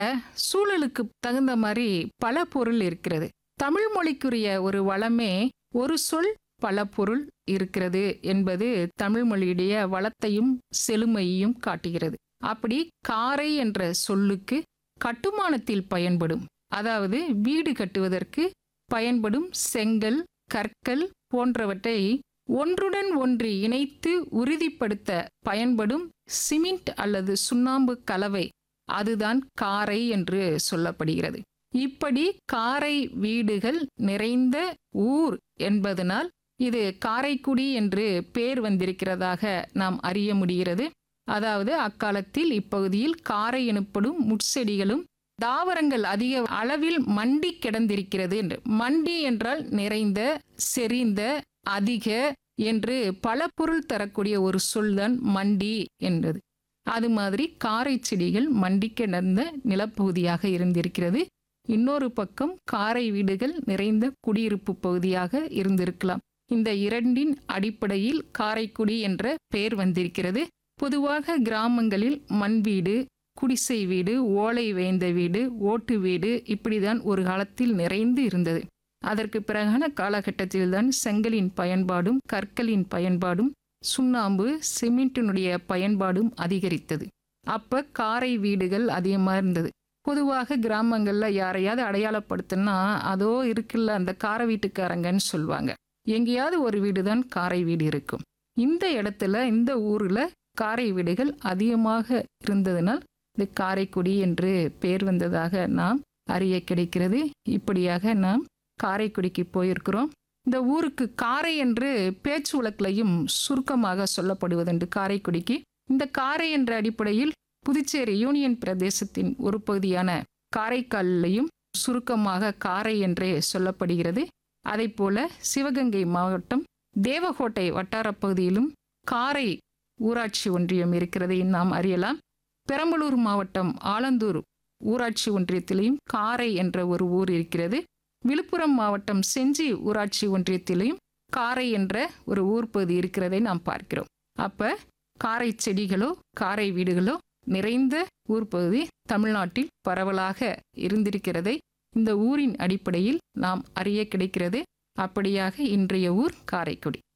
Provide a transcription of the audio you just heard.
சூழலுக்கு தகுந்த மாதிரி பல பொருள் இருக்கிறது தமிழ் மொழிக்குரிய ஒரு வளமே ஒரு சொல் பல பொருள் இருக்கிறது என்பது தமிழ் மொழியுடைய வளத்தையும் செழுமையையும் காட்டுகிறது அப்படி காரை என்ற சொல்லுக்கு கட்டுமானத்தில் பயன்படும் அதாவது வீடு கட்டுவதற்கு பயன்படும் செங்கல் கற்கள் போன்றவற்றை ஒன்றுடன் ஒன்று இணைத்து உறுதிப்படுத்த பயன்படும் சிமெண்ட் அல்லது சுண்ணாம்பு கலவை அதுதான் காரை என்று சொல்லப்படுகிறது இப்படி காரை வீடுகள் நிறைந்த ஊர் என்பதனால் இது காரைக்குடி என்று பேர் வந்திருக்கிறதாக நாம் அறிய முடிகிறது அதாவது அக்காலத்தில் இப்பகுதியில் காரை எனப்படும் முட்செடிகளும் தாவரங்கள் அதிக அளவில் மண்டி கிடந்திருக்கிறது என்று மண்டி என்றால் நிறைந்த செறிந்த அதிக என்று பல பொருள் தரக்கூடிய ஒரு சொல்தான் மண்டி என்பது அது மாதிரி காரை செடிகள் மண்டி கிடந்த நிலப்பகுதியாக இருந்திருக்கிறது இன்னொரு பக்கம் காரை வீடுகள் நிறைந்த குடியிருப்பு பகுதியாக இருந்திருக்கலாம் இந்த இரண்டின் அடிப்படையில் காரைக்குடி என்ற பெயர் வந்திருக்கிறது பொதுவாக கிராமங்களில் மண் வீடு குடிசை வீடு ஓலை வேய்ந்த வீடு ஓட்டு வீடு இப்படிதான் ஒரு காலத்தில் நிறைந்து இருந்தது அதற்கு பிறகான காலகட்டத்தில்தான் செங்கலின் பயன்பாடும் கற்களின் பயன்பாடும் சுண்ணாம்பு சிமெண்டினுடைய பயன்பாடும் அதிகரித்தது அப்ப காரை வீடுகள் அதிகமாக இருந்தது பொதுவாக கிராமங்களில் யாரையாவது அடையாளப்படுத்தினா அதோ இருக்குல்ல அந்த காரை வீட்டுக்காரங்கன்னு சொல்லுவாங்க எங்கேயாவது ஒரு வீடு தான் காரை வீடு இருக்கும் இந்த இடத்துல இந்த ஊரில் காரை வீடுகள் அதிகமாக இருந்ததனால் இது காரைக்குடி என்று பெயர் வந்ததாக நாம் அறிய கிடைக்கிறது இப்படியாக நாம் காரைக்குடிக்கு போயிருக்கிறோம் இந்த ஊருக்கு காரை என்று பேச்சு வழக்கிலையும் சுருக்கமாக சொல்லப்படுவதுண்டு காரைக்குடிக்கு இந்த காரை என்ற அடிப்படையில் புதுச்சேரி யூனியன் பிரதேசத்தின் ஒரு பகுதியான காரைக்காலிலையும் சுருக்கமாக காரை என்றே சொல்லப்படுகிறது அதை போல சிவகங்கை மாவட்டம் தேவகோட்டை வட்டாரப் பகுதியிலும் காரை ஊராட்சி ஒன்றியம் இருக்கிறதை நாம் அறியலாம் பெரம்பலூர் மாவட்டம் ஆலந்தூர் ஊராட்சி ஒன்றியத்திலையும் காரை என்ற ஒரு ஊர் இருக்கிறது விழுப்புரம் மாவட்டம் செஞ்சி ஊராட்சி ஒன்றியத்திலையும் காரை என்ற ஒரு ஊர் பகுதி இருக்கிறதை நாம் பார்க்கிறோம் அப்ப காரை செடிகளோ காரை வீடுகளோ நிறைந்த ஊர் பகுதி தமிழ்நாட்டில் பரவலாக இருந்திருக்கிறதை இந்த ஊரின் அடிப்படையில் நாம் அறிய கிடைக்கிறது அப்படியாக இன்றைய ஊர் காரைக்குடி